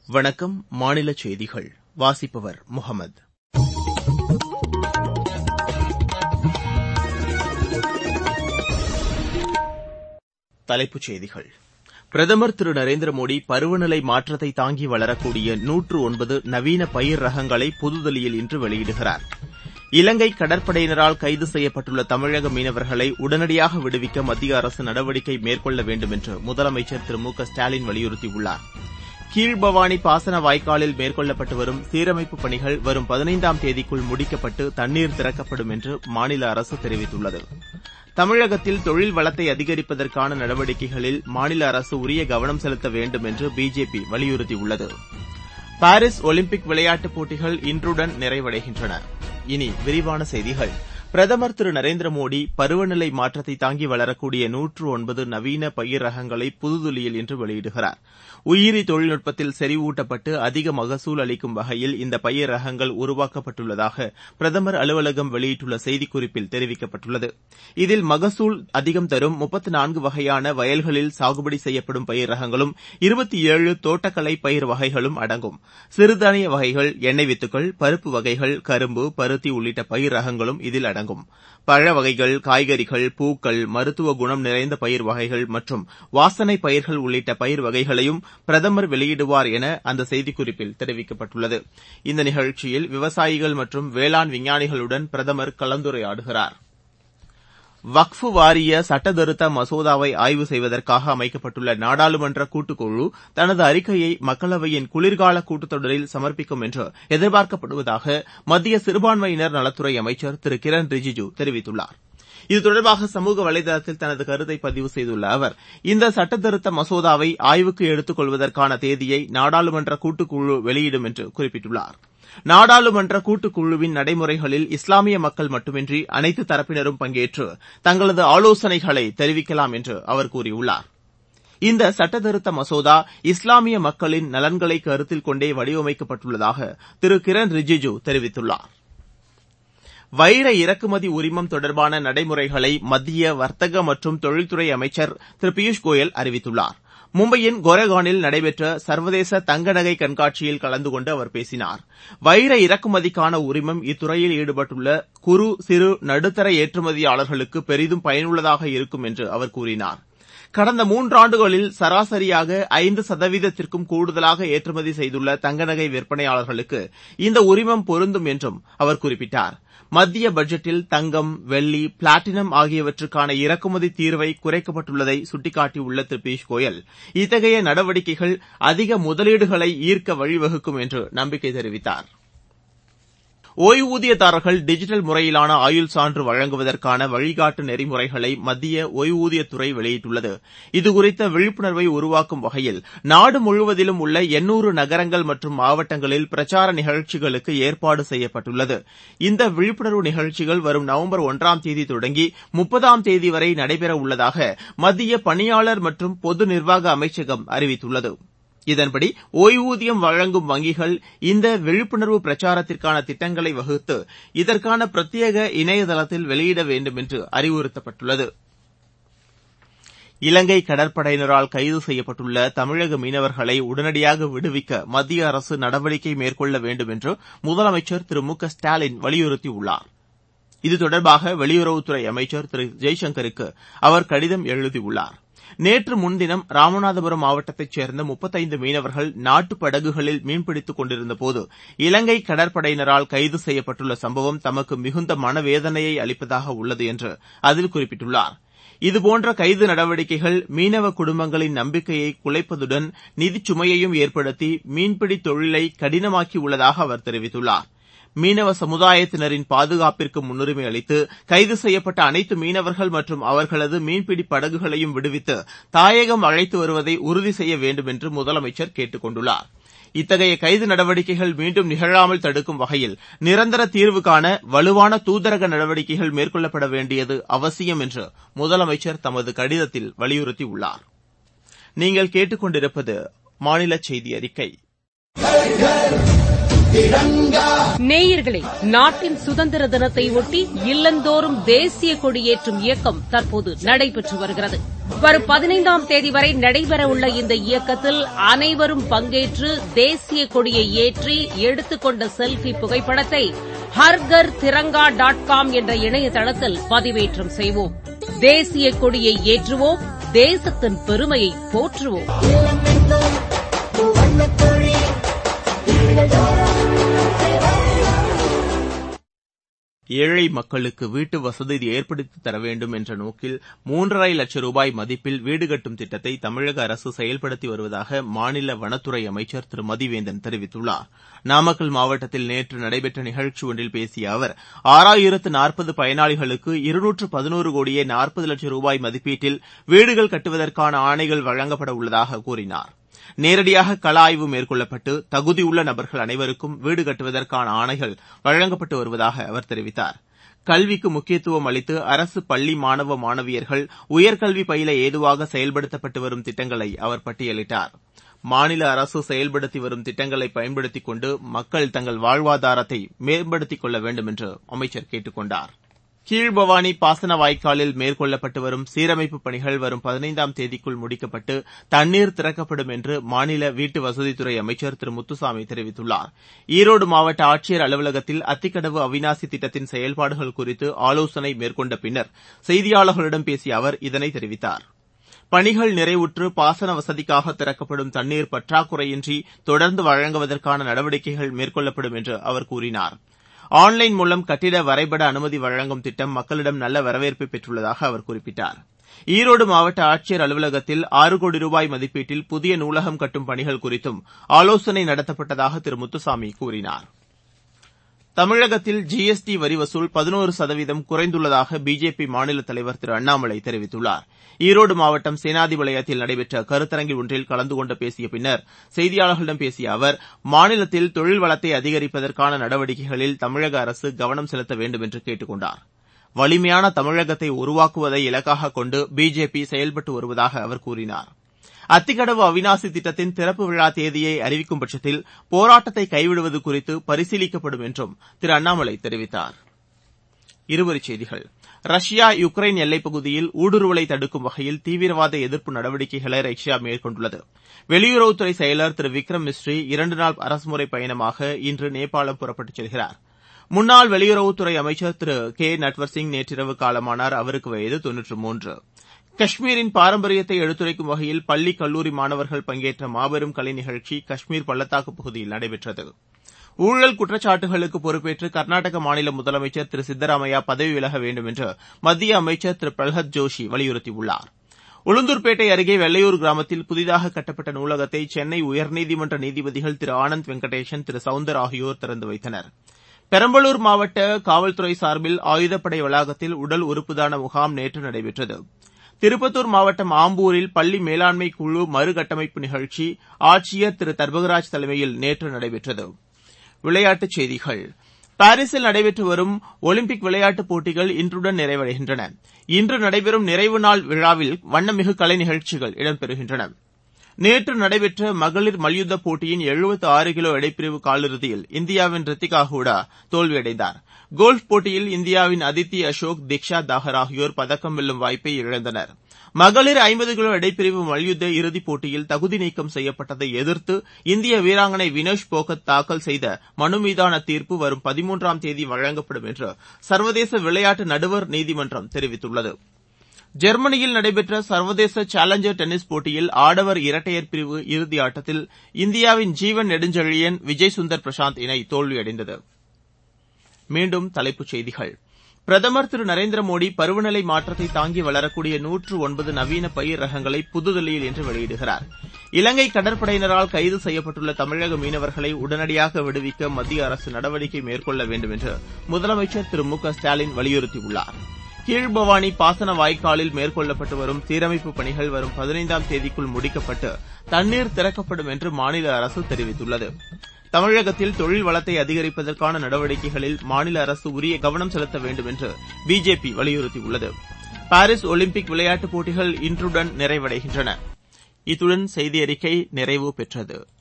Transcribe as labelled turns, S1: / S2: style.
S1: வணக்கம் மாநில செய்திகள் வாசிப்பவர் முகமது தலைப்புச் செய்திகள் பிரதமர் திரு நரேந்திர மோடி பருவநிலை மாற்றத்தை தாங்கி வளரக்கூடிய நூற்று ஒன்பது நவீன பயிர் ரகங்களை புதுதில்லியில் இன்று வெளியிடுகிறார் இலங்கை கடற்படையினரால் கைது செய்யப்பட்டுள்ள தமிழக மீனவர்களை உடனடியாக விடுவிக்க மத்திய அரசு நடவடிக்கை மேற்கொள்ள வேண்டும் என்று முதலமைச்சர் திரு மு க ஸ்டாலின் வலியுறுத்தியுள்ளார் கீழ்பவானி பாசன வாய்க்காலில் மேற்கொள்ளப்பட்டு வரும் சீரமைப்புப் பணிகள் வரும் பதினைந்தாம் தேதிக்குள் முடிக்கப்பட்டு தண்ணீர் திறக்கப்படும் என்று மாநில அரசு தெரிவித்துள்ளது தமிழகத்தில் தொழில் வளத்தை அதிகரிப்பதற்கான நடவடிக்கைகளில் மாநில அரசு உரிய கவனம் செலுத்த வேண்டும் என்று பிஜேபி வலியுறுத்தியுள்ளது பாரீஸ் ஒலிம்பிக் விளையாட்டுப் போட்டிகள் இன்றுடன் நிறைவடைகின்றன இனி விரிவான செய்திகள் பிரதமர் திரு நரேந்திர மோடி பருவநிலை மாற்றத்தை தாங்கி வளரக்கூடிய நூற்று ஒன்பது நவீன பயிர் ரகங்களை புதுதில்லியில் இன்று வெளியிடுகிறார் உயிரி தொழில்நுட்பத்தில் செறிவூட்டப்பட்டு அதிக மகசூல் அளிக்கும் வகையில் இந்த பயிர் ரகங்கள் உருவாக்கப்பட்டுள்ளதாக பிரதமர் அலுவலகம் வெளியிட்டுள்ள செய்திக்குறிப்பில் தெரிவிக்கப்பட்டுள்ளது இதில் மகசூல் அதிகம் தரும் முப்பத்து நான்கு வகையான வயல்களில் சாகுபடி செய்யப்படும் பயிர் ரகங்களும் இருபத்தி ஏழு தோட்டக்கலை பயிர் வகைகளும் அடங்கும் சிறுதானிய வகைகள் எண்ணெய் வித்துக்கள் பருப்பு வகைகள் கரும்பு பருத்தி உள்ளிட்ட பயிர் ரகங்களும் இதில் அடங்கும் அடங்கும் பழ வகைகள் காய்கறிகள் பூக்கள் மருத்துவ குணம் நிறைந்த பயிர் வகைகள் மற்றும் வாசனை பயிர்கள் உள்ளிட்ட பயிர் வகைகளையும் பிரதமர் வெளியிடுவார் என அந்த செய்திக்குறிப்பில் தெரிவிக்கப்பட்டுள்ளது இந்த நிகழ்ச்சியில் விவசாயிகள் மற்றும் வேளாண் விஞ்ஞானிகளுடன் பிரதமர் கலந்துரையாடுகிறார் வக்ஃபு வாரிய சட்டத்திருத்த மசோதாவை ஆய்வு செய்வதற்காக அமைக்கப்பட்டுள்ள நாடாளுமன்ற கூட்டுக்குழு தனது அறிக்கையை மக்களவையின் குளிர்கால கூட்டத்தொடரில் சமர்ப்பிக்கும் என்று எதிர்பார்க்கப்படுவதாக மத்திய சிறுபான்மையினர் நலத்துறை அமைச்சர் திரு கிரண் ரிஜிஜு தெரிவித்துள்ளார் இது தொடர்பாக சமூக வலைதளத்தில் தனது கருத்தை பதிவு செய்துள்ள அவர் இந்த சட்டத்திருத்த மசோதாவை ஆய்வுக்கு எடுத்துக் கொள்வதற்கான தேதியை நாடாளுமன்ற கூட்டுக்குழு வெளியிடும் என்று குறிப்பிட்டுள்ளார் நாடாளுமன்ற கூட்டுக்குழுவின் நடைமுறைகளில் இஸ்லாமிய மக்கள் மட்டுமின்றி அனைத்து தரப்பினரும் பங்கேற்று தங்களது ஆலோசனைகளை தெரிவிக்கலாம் என்று அவர் கூறியுள்ளார் இந்த சட்டத்திருத்த மசோதா இஸ்லாமிய மக்களின் நலன்களை கருத்தில் கொண்டே வடிவமைக்கப்பட்டுள்ளதாக திரு கிரண் ரிஜிஜு தெரிவித்துள்ளார் வைர இறக்குமதி உரிமம் தொடர்பான நடைமுறைகளை மத்திய வர்த்தக மற்றும் தொழில்துறை அமைச்சர் திரு பியூஷ் கோயல் அறிவித்துள்ளார் மும்பையின் கோரேகானில் நடைபெற்ற சர்வதேச தங்க நகை கண்காட்சியில் கலந்து கொண்டு அவர் பேசினார் வைர இறக்குமதிக்கான உரிமம் இத்துறையில் ஈடுபட்டுள்ள குறு சிறு நடுத்தர ஏற்றுமதியாளர்களுக்கு பெரிதும் பயனுள்ளதாக இருக்கும் என்று அவர் கூறினார் கடந்த மூன்றாண்டுகளில் சராசரியாக ஐந்து சதவீதத்திற்கும் கூடுதலாக ஏற்றுமதி செய்துள்ள தங்க நகை விற்பனையாளர்களுக்கு இந்த உரிமம் பொருந்தும் என்றும் அவர் குறிப்பிட்டார் மத்திய பட்ஜெட்டில் தங்கம் வெள்ளி பிளாட்டினம் ஆகியவற்றுக்கான இறக்குமதி தீர்வை குறைக்கப்பட்டுள்ளதை சுட்டிக்காட்டியுள்ள திரு பியூஷ் கோயல் இத்தகைய நடவடிக்கைகள் அதிக முதலீடுகளை ஈர்க்க வழிவகுக்கும் என்று நம்பிக்கை தெரிவித்தார் ஒய்வூதியதாரர்கள் டிஜிட்டல் முறையிலான ஆயுள் சான்று வழங்குவதற்கான வழிகாட்டு நெறிமுறைகளை மத்திய ஒய்வூதியத்துறை வெளியிட்டுள்ளது இதுகுறித்த விழிப்புணர்வை உருவாக்கும் வகையில் நாடு முழுவதிலும் உள்ள எண்ணூறு நகரங்கள் மற்றும் மாவட்டங்களில் பிரச்சார நிகழ்ச்சிகளுக்கு ஏற்பாடு செய்யப்பட்டுள்ளது இந்த விழிப்புணர்வு நிகழ்ச்சிகள் வரும் நவம்பர் ஒன்றாம் தேதி தொடங்கி முப்பதாம் தேதி வரை நடைபெற உள்ளதாக மத்திய பணியாளர் மற்றும் பொது நிர்வாக அமைச்சகம் அறிவித்துள்ளது இதன்படி ஒய்வூதியம் வழங்கும் வங்கிகள் இந்த விழிப்புணர்வு பிரச்சாரத்திற்கான திட்டங்களை வகுத்து இதற்கான பிரத்யேக இணையதளத்தில் வெளியிட வேண்டும் என்று அறிவுறுத்தப்பட்டுள்ளது இலங்கை கடற்படையினரால் கைது செய்யப்பட்டுள்ள தமிழக மீனவர்களை உடனடியாக விடுவிக்க மத்திய அரசு நடவடிக்கை மேற்கொள்ள வேண்டும் என்று முதலமைச்சர் திரு மு க ஸ்டாலின் வலியுறுத்தியுள்ளார் இது தொடர்பாக வெளியுறவுத்துறை அமைச்சர் திரு ஜெய்சங்கருக்கு அவர் கடிதம் எழுதியுள்ளார் நேற்று முன்தினம் ராமநாதபுரம் மாவட்டத்தைச் சேர்ந்த முப்பத்தைந்து மீனவர்கள் நாட்டுப் படகுகளில் மீன்பிடித்துக் கொண்டிருந்தபோது இலங்கை கடற்படையினரால் கைது செய்யப்பட்டுள்ள சம்பவம் தமக்கு மிகுந்த மனவேதனையை அளிப்பதாக உள்ளது என்று அதில் குறிப்பிட்டுள்ளார் இதுபோன்ற கைது நடவடிக்கைகள் மீனவ குடும்பங்களின் நம்பிக்கையை குலைப்பதுடன் நிதிச் சுமையையும் ஏற்படுத்தி மீன்பிடி தொழிலை கடினமாக்கியுள்ளதாக அவர் தெரிவித்துள்ளார் மீனவ சமுதாயத்தினரின் பாதுகாப்பிற்கு முன்னுரிமை அளித்து கைது செய்யப்பட்ட அனைத்து மீனவர்கள் மற்றும் அவர்களது மீன்பிடி படகுகளையும் விடுவித்து தாயகம் அழைத்து வருவதை உறுதி செய்ய வேண்டும் என்று முதலமைச்சர் கேட்டுக் கொண்டுள்ளார் இத்தகைய கைது நடவடிக்கைகள் மீண்டும் நிகழாமல் தடுக்கும் வகையில் நிரந்தர தீர்வு காண வலுவான தூதரக நடவடிக்கைகள் மேற்கொள்ளப்பட வேண்டியது அவசியம் என்று முதலமைச்சர் தமது கடிதத்தில் வலியுறுத்தியுள்ளார் நீங்கள் கேட்டுக்கொண்டிருப்பது மாநில செய்தி அறிக்கை
S2: நேயர்களே நாட்டின் சுதந்திர தினத்தை ஒட்டி இல்லந்தோறும் தேசிய கொடியேற்றும் இயக்கம் தற்போது நடைபெற்று வருகிறது வரும் பதினைந்தாம் தேதி வரை நடைபெறவுள்ள இந்த இயக்கத்தில் அனைவரும் பங்கேற்று தேசிய கொடியை ஏற்றி எடுத்துக்கொண்ட செல்ஃபி புகைப்படத்தை ஹர்கர் திரங்கா டாட் காம் என்ற இணையதளத்தில் பதிவேற்றம் செய்வோம் தேசிய கொடியை ஏற்றுவோம் தேசத்தின் பெருமையை போற்றுவோம்
S1: ஏழை மக்களுக்கு வீட்டு வசதி ஏற்படுத்தித் தர வேண்டும் என்ற நோக்கில் மூன்றரை லட்சம் ரூபாய் மதிப்பில் வீடு கட்டும் திட்டத்தை தமிழக அரசு செயல்படுத்தி வருவதாக மாநில வனத்துறை அமைச்சர் திரு மதிவேந்தன் தெரிவித்துள்ளார் நாமக்கல் மாவட்டத்தில் நேற்று நடைபெற்ற நிகழ்ச்சி ஒன்றில் பேசிய அவர் ஆறாயிரத்து நாற்பது பயனாளிகளுக்கு இருநூற்று பதினோரு கோடியே நாற்பது லட்சம் ரூபாய் மதிப்பீட்டில் வீடுகள் கட்டுவதற்கான ஆணைகள் வழங்கப்பட உள்ளதாக கூறினார் நேரடியாக கள ஆய்வு மேற்கொள்ளப்பட்டு தகுதியுள்ள நபர்கள் அனைவருக்கும் வீடு கட்டுவதற்கான ஆணைகள் வழங்கப்பட்டு வருவதாக அவர் தெரிவித்தார் கல்விக்கு முக்கியத்துவம் அளித்து அரசு பள்ளி மாணவ மாணவியர்கள் உயர்கல்வி பயில ஏதுவாக செயல்படுத்தப்பட்டு வரும் திட்டங்களை அவர் பட்டியலிட்டார் மாநில அரசு செயல்படுத்தி வரும் திட்டங்களை பயன்படுத்திக் கொண்டு மக்கள் தங்கள் வாழ்வாதாரத்தை மேம்படுத்திக் கொள்ள வேண்டும் என்று அமைச்சர் கேட்டுக் கொண்டார் கீழ்பவானி பாசன வாய்க்காலில் மேற்கொள்ளப்பட்டு வரும் சீரமைப்புப் பணிகள் வரும் பதினைந்தாம் தேதிக்குள் முடிக்கப்பட்டு தண்ணீர் திறக்கப்படும் என்று மாநில வீட்டு வசதித்துறை அமைச்சர் திரு முத்துசாமி தெரிவித்துள்ளார் ஈரோடு மாவட்ட ஆட்சியர் அலுவலகத்தில் அத்திக்கடவு அவினாசி திட்டத்தின் செயல்பாடுகள் குறித்து ஆலோசனை மேற்கொண்ட பின்னர் செய்தியாளர்களிடம் பேசிய அவர் இதனை தெரிவித்தார் பணிகள் நிறைவுற்று பாசன வசதிக்காக திறக்கப்படும் தண்ணீர் பற்றாக்குறையின்றி தொடர்ந்து வழங்குவதற்கான நடவடிக்கைகள் மேற்கொள்ளப்படும் என்று அவர் கூறினார் ஆன்லைன் மூலம் கட்டிட வரைபட அனுமதி வழங்கும் திட்டம் மக்களிடம் நல்ல வரவேற்பை பெற்றுள்ளதாக அவர் குறிப்பிட்டார் ஈரோடு மாவட்ட ஆட்சியர் அலுவலகத்தில் ஆறு கோடி ரூபாய் மதிப்பீட்டில் புதிய நூலகம் கட்டும் பணிகள் குறித்தும் ஆலோசனை நடத்தப்பட்டதாக திரு முத்துசாமி கூறினார் தமிழகத்தில் ஜிஎஸ்டி வரி வசூல் பதினோரு சதவீதம் குறைந்துள்ளதாக பிஜேபி மாநில தலைவர் திரு அண்ணாமலை தெரிவித்துள்ளார் ஈரோடு மாவட்டம் சேனாதிபாளையத்தில் நடைபெற்ற கருத்தரங்கில் ஒன்றில் கலந்து கொண்டு பேசிய பின்னர் செய்தியாளர்களிடம் பேசிய அவர் மாநிலத்தில் தொழில் வளத்தை அதிகரிப்பதற்கான நடவடிக்கைகளில் தமிழக அரசு கவனம் செலுத்த வேண்டும் என்று கேட்டுக் கொண்டார் வலிமையான தமிழகத்தை உருவாக்குவதை இலக்காக கொண்டு பிஜேபி செயல்பட்டு வருவதாக அவர் கூறினார் அத்திக்கடவு அவினாசி திட்டத்தின் திறப்பு விழா தேதியை அறிவிக்கும் பட்சத்தில் போராட்டத்தை கைவிடுவது குறித்து பரிசீலிக்கப்படும் என்றும் திரு அண்ணாமலை தெரிவித்தார் இருவரிச் செய்திகள் ரஷ்யா யுக்ரைன் எல்லைப் பகுதியில் ஊடுருவலை தடுக்கும் வகையில் தீவிரவாத எதிர்ப்பு நடவடிக்கைகளை ரஷ்யா மேற்கொண்டுள்ளது வெளியுறவுத்துறை செயலர் திரு விக்ரம் மிஸ்ரி இரண்டு நாள் அரசுமுறை பயணமாக இன்று நேபாளம் புறப்பட்டுச் செல்கிறார் முன்னாள் வெளியுறவுத்துறை அமைச்சர் திரு கே நட்வர் சிங் நேற்றிரவு காலமானார் அவருக்கு வயது தொன்னூற்று மூன்று காஷ்மீரின் பாரம்பரியத்தை எடுத்துரைக்கும் வகையில் பள்ளி கல்லூரி மாணவர்கள் பங்கேற்ற மாபெரும் கலை நிகழ்ச்சி காஷ்மீர் பள்ளத்தாக்கு பகுதியில் நடைபெற்றது ஊழல் குற்றச்சாட்டுகளுக்கு பொறுப்பேற்று கர்நாடக மாநில முதலமைச்சர் திரு சித்தராமையா பதவி விலக வேண்டும் என்று மத்திய அமைச்சர் திரு பிரல்ஹத் ஜோஷி வலியுறுத்தியுள்ளார் உளுந்தூர்பேட்டை அருகே வெள்ளையூர் கிராமத்தில் புதிதாக கட்டப்பட்ட நூலகத்தை சென்னை உயர்நீதிமன்ற நீதிபதிகள் திரு ஆனந்த் வெங்கடேஷன் திரு சவுந்தர் ஆகியோர் திறந்து வைத்தனர் பெரம்பலூர் மாவட்ட காவல்துறை சார்பில் ஆயுதப்படை வளாகத்தில் உடல் உறுப்புதான முகாம் நேற்று நடைபெற்றது திருப்பத்தூர் மாவட்டம் ஆம்பூரில் பள்ளி மேலாண்மை குழு மறுகட்டமைப்பு நிகழ்ச்சி ஆட்சியர் திரு தர்பகராஜ் தலைமையில் நேற்று நடைபெற்றது விளையாட்டுச் செய்திகள் பாரிஸில் நடைபெற்று வரும் ஒலிம்பிக் விளையாட்டுப் போட்டிகள் இன்றுடன் நிறைவடைகின்றன இன்று நடைபெறும் நிறைவு நாள் விழாவில் வண்ணமிகு கலை நிகழ்ச்சிகள் இடம்பெறுகின்றன நேற்று நடைபெற்ற மகளிர் மல்யுத்த போட்டியின் எழுபத்து ஆறு கிலோ எடைப்பிரிவு காலிறுதியில் இந்தியாவின் ரித்திகா ஹூடா தோல்வியடைந்தார் கோல்ஃப் போட்டியில் இந்தியாவின் அதித்தி அசோக் திக்ஷா தாகர் ஆகியோர் பதக்கம் வெல்லும் வாய்ப்பை இழந்தனர் மகளிர் ஐம்பது கிலோ எடைப்பிரிவு மல்யுத்த இறுதிப் போட்டியில் தகுதி நீக்கம் செய்யப்பட்டதை எதிர்த்து இந்திய வீராங்கனை வினேஷ் போகத் தாக்கல் செய்த மனு மீதான தீர்ப்பு வரும் பதிமூன்றாம் தேதி வழங்கப்படும் என்று சர்வதேச விளையாட்டு நடுவர் நீதிமன்றம் தெரிவித்துள்ளது ஜெர்மனியில் நடைபெற்ற சர்வதேச சேலஞ்சர் டென்னிஸ் போட்டியில் ஆடவர் இரட்டையர் பிரிவு இறுதி ஆட்டத்தில் இந்தியாவின் ஜீவன் நெடுஞ்செழியன் விஜய் சுந்தர் பிரசாந்த் இணை தோல்வியடைந்தது மீண்டும் தலைப்புச் செய்திகள் பிரதமர் திரு நரேந்திர மோடி பருவநிலை மாற்றத்தை தாங்கி வளரக்கூடிய நூற்று ஒன்பது நவீன பயிர் ரகங்களை புதுதில்லியில் இன்று வெளியிடுகிறார் இலங்கை கடற்படையினரால் கைது செய்யப்பட்டுள்ள தமிழக மீனவர்களை உடனடியாக விடுவிக்க மத்திய அரசு நடவடிக்கை மேற்கொள்ள வேண்டும் என்று முதலமைச்சர் திரு மு க ஸ்டாலின் வலியுறுத்தியுள்ளார் கீழ்பவானி பாசன வாய்க்காலில் மேற்கொள்ளப்பட்டு வரும் சீரமைப்புப் பணிகள் வரும் பதினைந்தாம் தேதிக்குள் முடிக்கப்பட்டு தண்ணீர் திறக்கப்படும் என்று மாநில அரசு தெரிவித்துள்ளது தமிழகத்தில் தொழில் வளத்தை அதிகரிப்பதற்கான நடவடிக்கைகளில் மாநில அரசு உரிய கவனம் செலுத்த வேண்டும் என்று பிஜேபி வலியுறுத்தியுள்ளது பாரிஸ் ஒலிம்பிக் விளையாட்டுப் போட்டிகள் இன்றுடன் நிறைவடைகின்றன இத்துடன் செய்தி அறிக்கை நிறைவு பெற்றது